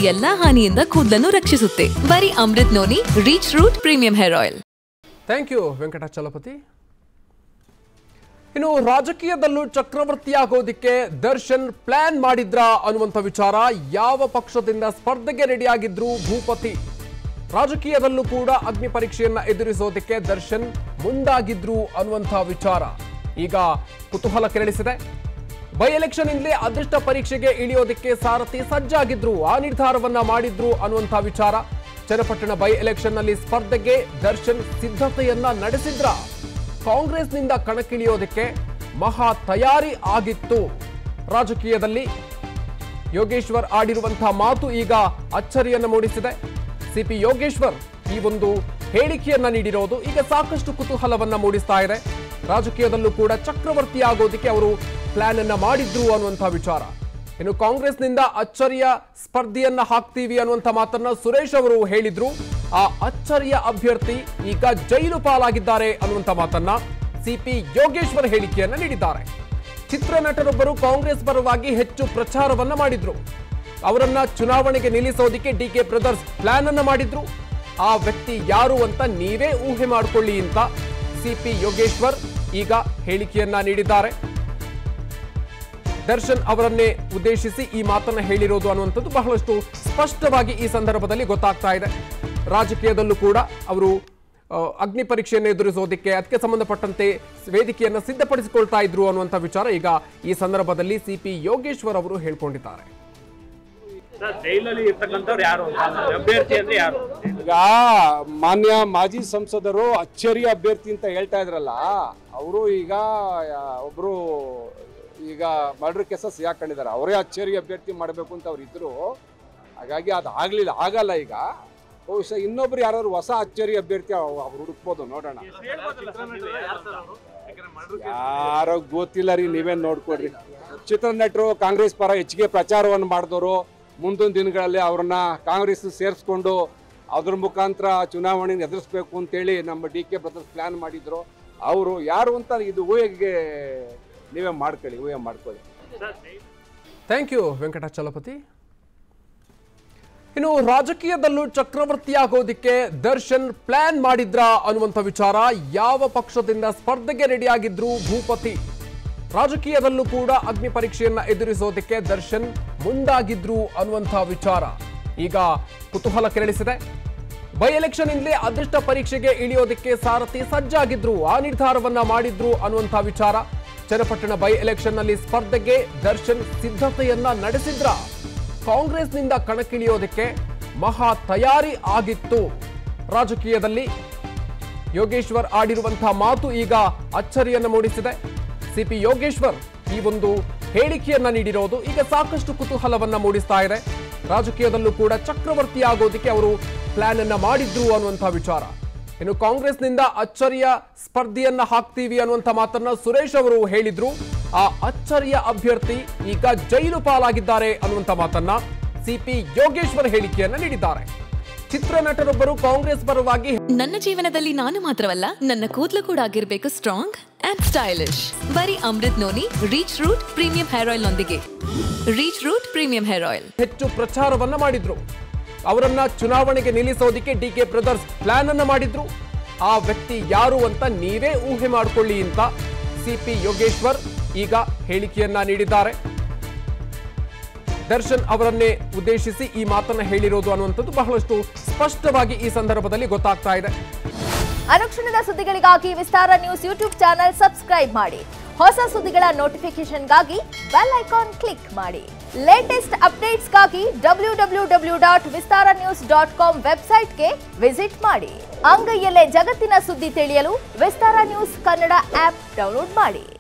ಎಲ್ಲಾ ಹಾನಿಯಿಂದ ಕೂದಲನ್ನು ರಕ್ಷಿಸುತ್ತೆ ಬರೀ Amrut noni reach root premium hair oil thank you Venkatachalapathi ಇನ್ನು ರಾಜಕೀಯದಲ್ಲೂ ಚಕ್ರವರ್ತಿಯಾಗೋದಿಕ್ಕೆ ದರ್ಶನ್ ಪ್ಲಾನ್ ಮಾಡಿದ್ರ ಅನ್ನುವಂಥ ವಿಚಾರ ಯಾವ ಪಕ್ಷದಿಂದ ಸ್ಪರ್ಧೆಗೆ ರೆಡಿಯಾಗಿದ್ರು ಭೂಪತಿ ರಾಜಕೀಯದಲ್ಲೂ ಕೂಡ ಅಗ್ನಿ ಪರೀಕ್ಷೆಯನ್ನ ಎದುರಿಸೋದಕ್ಕೆ ದರ್ಶನ್ ಮುಂದಾಗಿದ್ರು ಅನ್ನುವಂಥ ವಿಚಾರ ಈಗ ಕುತೂಹಲ ಕೆರಳಿಸಿದೆ ಬೈ ಎಲೆಕ್ಷನ್ ಇಂದಲೇ ಅದೃಷ್ಟ ಪರೀಕ್ಷೆಗೆ ಇಳಿಯೋದಕ್ಕೆ ಸಾರಥಿ ಸಜ್ಜಾಗಿದ್ರು ಆ ನಿರ್ಧಾರವನ್ನ ಮಾಡಿದ್ರು ಅನ್ನುವಂಥ ವಿಚಾರ ಚನ್ನಪಟ್ಟಣ ಬೈ ಎಲೆಕ್ಷನ್ ನಲ್ಲಿ ಸ್ಪರ್ಧೆಗೆ ದರ್ಶನ್ ಸಿದ್ಧತೆಯನ್ನ ನಡೆಸಿದ್ರ ಕಾಂಗ್ರೆಸ್ನಿಂದ ಕಣಕ್ಕಿಳಿಯೋದಕ್ಕೆ ಮಹಾ ತಯಾರಿ ಆಗಿತ್ತು ರಾಜಕೀಯದಲ್ಲಿ ಯೋಗೇಶ್ವರ್ ಆಡಿರುವಂತಹ ಮಾತು ಈಗ ಅಚ್ಚರಿಯನ್ನು ಮೂಡಿಸಿದೆ ಸಿಪಿ ಯೋಗೇಶ್ವರ್ ಈ ಒಂದು ಹೇಳಿಕೆಯನ್ನ ನೀಡಿರೋದು ಈಗ ಸಾಕಷ್ಟು ಕುತೂಹಲವನ್ನ ಮೂಡಿಸ್ತಾ ಇದೆ ರಾಜಕೀಯದಲ್ಲೂ ಕೂಡ ಚಕ್ರವರ್ತಿ ಆಗೋದಕ್ಕೆ ಅವರು ಪ್ಲಾನ್ ಅನ್ನ ಮಾಡಿದ್ರು ಅನ್ನುವಂಥ ವಿಚಾರ ಇನ್ನು ಕಾಂಗ್ರೆಸ್ನಿಂದ ಅಚ್ಚರಿಯ ಸ್ಪರ್ಧೆಯನ್ನ ಹಾಕ್ತೀವಿ ಅನ್ನುವಂಥ ಮಾತನ್ನ ಸುರೇಶ್ ಅವರು ಹೇಳಿದ್ರು ಆ ಅಚ್ಚರಿಯ ಅಭ್ಯರ್ಥಿ ಈಗ ಜೈಲು ಪಾಲಾಗಿದ್ದಾರೆ ಅನ್ನುವಂಥ ಮಾತನ್ನ ಸಿಪಿ ಯೋಗೇಶ್ವರ್ ಹೇಳಿಕೆಯನ್ನ ನೀಡಿದ್ದಾರೆ ಚಿತ್ರನಟರೊಬ್ಬರು ಕಾಂಗ್ರೆಸ್ ಪರವಾಗಿ ಹೆಚ್ಚು ಪ್ರಚಾರವನ್ನ ಮಾಡಿದ್ರು ಅವರನ್ನ ಚುನಾವಣೆಗೆ ನಿಲ್ಲಿಸೋದಿಕ್ಕೆ ಡಿ ಕೆ ಬ್ರದರ್ಸ್ ಪ್ಲಾನ್ ಅನ್ನ ಮಾಡಿದ್ರು ಆ ವ್ಯಕ್ತಿ ಯಾರು ಅಂತ ನೀವೇ ಊಹೆ ಮಾಡಿಕೊಳ್ಳಿ ಅಂತ ಸಿಪಿ ಯೋಗೇಶ್ವರ್ ಈಗ ಹೇಳಿಕೆಯನ್ನ ನೀಡಿದ್ದಾರೆ ದರ್ಶನ್ ಅವರನ್ನೇ ಉದ್ದೇಶಿಸಿ ಈ ಮಾತನ್ನ ಹೇಳಿರೋದು ಅನ್ನುವಂಥದ್ದು ಬಹಳಷ್ಟು ಸ್ಪಷ್ಟವಾಗಿ ಈ ಸಂದರ್ಭದಲ್ಲಿ ಗೊತ್ತಾಗ್ತಾ ಇದೆ ರಾಜಕೀಯದಲ್ಲೂ ಕೂಡ ಅವರು ಆ, ಅಗ್ನಿ ಪರೀಕ್ಷೆಯನ್ನು ಎದುರಿಸೋದಕ್ಕೆ ಅದಕ್ಕೆ ಸಂಬಂಧಪಟ್ಟಂತೆ ವೇದಿಕೆಯನ್ನು ಸಿದ್ಧಪಡಿಸಿಕೊಳ್ತಾ ಇದ್ರು ಅನ್ನುವಂಥ ವಿಚಾರ ಈಗ ಈ ಸಂದರ್ಭದಲ್ಲಿ ಸಿಪಿ ಯೋಗೇಶ್ವರ್ ಅವರು ಹೇಳ್ಕೊಂಡಿದ್ದಾರೆ ಸರ್ ಜೈಲಲ್ಲಿ ಇರ್ತಕ್ಕಂಥವ್ರು ಯಾರು ಅಂತ ಅಭ್ಯರ್ಥಿ ಅಂದ್ರೆ ಯಾರು ಈಗ ಮಾನ್ಯ ಮಾಜಿ ಸಂಸದರು ಅಚ್ಚರಿ ಅಭ್ಯರ್ಥಿ ಅಂತ ಹೇಳ್ತಾ ಇದ್ರಲ್ಲ ಅವರು ಈಗ ಯಾ- ಒಬ್ರು ಈಗ ಮರ್ಡರ್ ಕೇಸ ಸಿಗಾಕೊಂಡಿದ್ದಾರೆ ಅವರೇ ಅಚ್ಚರಿ ಅಭ್ಯರ್ಥಿ ಮಾಡಬೇಕು ಅಂತ ಅವ್ರು ಇದ್ರು ಹಾಗಾಗಿ ಅದು ಆಗ್ಲಿಲ್ಲ ಆಗಲ್ಲ ಈಗ ಬಹುಶಃ ಇನ್ನೊಬ್ರು ಯಾರು ಹೊಸ ಅಚ್ಚರಿ ಅಭ್ಯರ್ಥಿ ಅವ್- ಅವ್ರು ಹುಡುಕ್ಬೋದು ನೋಡೋಣ ಯಾರೋ ಗೊತ್ತಿಲ್ಲ ರೀ ನೀವೇನ್ ನೋಡ್ಕೊಡ್ರಿ ಚಿತ್ರನಟರು ಕಾಂಗ್ರೆಸ್ ಪರ ಹೆಚ್ಚಿಗೆ ಪ್ರಚಾರವನ್ನು ಮಾಡಿದವರು ಮುಂದಿನ ದಿನಗಳಲ್ಲಿ ಅವ್ರನ್ನ ಕಾಂಗ್ರೆಸ್ ಸೇರಿಸ್ಕೊಂಡು ಅದ್ರ ಮುಖಾಂತರ ಚುನಾವಣೆ ಎದುರಿಸ್ಬೇಕು ಅಂತೇಳಿ ನಮ್ಮ ಡಿ ಕೆ ಬ್ರದರ್ಸ್ ಪ್ಲಾನ್ ಮಾಡಿದ್ರು ಅವರು ಯಾರು ಅಂತ ಇದು ಊಹೆಗೆ ನೀವೇ ಮಾಡ್ಕೊಳ್ಳಿ ಊಹೆ ಮಾಡ್ಕೊಳ್ಳಿ ಥ್ಯಾಂಕ್ ಯು ವೆಂಕಟಾಚಲಪತಿ ಇನ್ನು ರಾಜಕೀಯದಲ್ಲೂ ಚಕ್ರವರ್ತಿಯಾಗೋದಿಕ್ಕೆ ದರ್ಶನ್ ಪ್ಲಾನ್ ಮಾಡಿದ್ರ ಅನ್ನುವಂಥ ವಿಚಾರ ಯಾವ ಪಕ್ಷದಿಂದ ಸ್ಪರ್ಧೆಗೆ ರೆಡಿಯಾಗಿದ್ರು ಭೂಪತಿ ರಾಜಕೀಯದಲ್ಲೂ ಕೂಡ ಅಗ್ನಿ ಪರೀಕ್ಷೆಯನ್ನ ಎದುರಿಸೋದಕ್ಕೆ ದರ್ಶನ್ ಮುಂದಾಗಿದ್ರು ಅನ್ನುವಂಥ ವಿಚಾರ ಈಗ ಕುತೂಹಲ ಕೆರಳಿಸಿದೆ ಬೈ ಎಲೆಕ್ಷನ್ ಇಂದಲೇ ಅದೃಷ್ಟ ಪರೀಕ್ಷೆಗೆ ಇಳಿಯೋದಕ್ಕೆ ಸಾರಥಿ ಸಜ್ಜಾಗಿದ್ರು ಆ ನಿರ್ಧಾರವನ್ನ ಮಾಡಿದ್ರು ಅನ್ನುವಂಥ ವಿಚಾರ ಚನ್ನಪಟ್ಟಣ ಬೈ ಎಲೆಕ್ಷನ್ ನಲ್ಲಿ ಸ್ಪರ್ಧೆಗೆ ದರ್ಶನ್ ಸಿದ್ಧತೆಯನ್ನ ನಡೆಸಿದ್ರ ಕಾಂಗ್ರೆಸ್ನಿಂದ ಕಣಕ್ಕಿಳಿಯೋದಕ್ಕೆ ಮಹಾ ತಯಾರಿ ಆಗಿತ್ತು ರಾಜಕೀಯದಲ್ಲಿ ಯೋಗೇಶ್ವರ್ ಆಡಿರುವಂತಹ ಮಾತು ಈಗ ಅಚ್ಚರಿಯನ್ನು ಮೂಡಿಸಿದೆ ಸಿಪಿ ಯೋಗೇಶ್ವರ್ ಈ ಒಂದು ಹೇಳಿಕೆಯನ್ನ ನೀಡಿರೋದು ಈಗ ಸಾಕಷ್ಟು ಕುತೂಹಲವನ್ನ ಮೂಡಿಸ್ತಾ ಇದೆ ರಾಜಕೀಯದಲ್ಲೂ ಕೂಡ ಚಕ್ರವರ್ತಿ ಆಗೋದಕ್ಕೆ ಅವರು ಪ್ಲಾನ್ ಅನ್ನ ಮಾಡಿದ್ರು ಅನ್ನುವಂಥ ವಿಚಾರ ಇನ್ನು ಕಾಂಗ್ರೆಸ್ನಿಂದ ಅಚ್ಚರಿಯ ಸ್ಪರ್ಧೆಯನ್ನ ಹಾಕ್ತೀವಿ ಅನ್ನುವಂಥ ಮಾತನ್ನ ಸುರೇಶ್ ಅವರು ಹೇಳಿದ್ರು ಆ ಅಚ್ಚರಿಯ ಅಭ್ಯರ್ಥಿ ಈಗ ಜೈಲು ಪಾಲಾಗಿದ್ದಾರೆ ಅನ್ನುವಂಥ ಮಾತನ್ನ ಸಿಪಿ ಯೋಗೇಶ್ವರ್ ಹೇಳಿಕೆಯನ್ನ ನೀಡಿದ್ದಾರೆ ಚಿತ್ರನಟರೊಬ್ಬರು ಕಾಂಗ್ರೆಸ್ ಪರವಾಗಿ ನನ್ನ ಜೀವನದಲ್ಲಿ ನಾನು ಮಾತ್ರವಲ್ಲ ನನ್ನ ಕೂದಲು ಕೂಡ ಆಗಿರ್ಬೇಕು ಸ್ಟ್ರಾಂಗ್ ಅಂಡ್ ಸ್ಟೈಲಿಶ್ ಬರೀ Amrut noni reach root premium hair oil ನೊಂದಿಗೆ reach root premium hair oil ಹೆಚ್ಚು ಪ್ರಚಾರವನ್ನ ಮಾಡಿದ್ರು ಅವರನ್ನ ಚುನಾವಣೆಗೆ ನಿಲ್ಲಿಸೋದಿಕ್ಕೆ ಡಿ ಕೆ ಬ್ರದರ್ಸ್ ಪ್ಲಾನ್ ಅನ್ನ ಮಾಡಿದ್ರು ಆ ವ್ಯಕ್ತಿ ಯಾರು ಅಂತ ನೀವೇ ಊಹೆ ಮಾಡಿಕೊಳ್ಳಿ ಅಂತ ಸಿಪಿ ಯೋಗೇಶ್ವರ್ ಈಗ ಹೇಳಿಕೆಯನ್ನ ನೀಡಿದ್ದಾರೆ ದರ್ಶನ್ ಅವರನ್ನೇ ಉದ್ದೇಶಿಸಿ ಈ ಮಾತನ್ನ ಹೇಳಿರೋದು ಅನ್ನುವಂಥದ್ದು ಬಹಳಷ್ಟು ಸ್ಪಷ್ಟವಾಗಿ ಈ ಸಂದರ್ಭದಲ್ಲಿ ಗೊತ್ತಾಗ್ತಾ ಇದೆ ಅನುಕ್ಷಣದ ಸುದ್ದಿಗಳಿಗಾಗಿ Vistara news YouTube channel subscribe ಮಾಡಿ ಹೊಸ ಸುದ್ದಿಗಳ ನೋಟಿಫಿಕೇಶನ್ಗಾಗಿ ಬೆಲ್ ಐಕಾನ್ ಕ್ಲಿಕ್ ಮಾಡಿ ಲೇಟೆಸ್ಟ್ ಅಪ್ಡೇಟ್ಸ್ಗಾಗಿ W W W dot Vistara news dot com ವೆಬ್ಸೈಟ್ಗೆ ವಿಸಿಟ್ ಮಾಡಿ ಅಂಗೈಯಲ್ಲೇ ಜಗತ್ತಿನ ಸುದ್ದಿ ತಿಳಿಯಲು Vistara news Kannada app download ಮಾಡಿ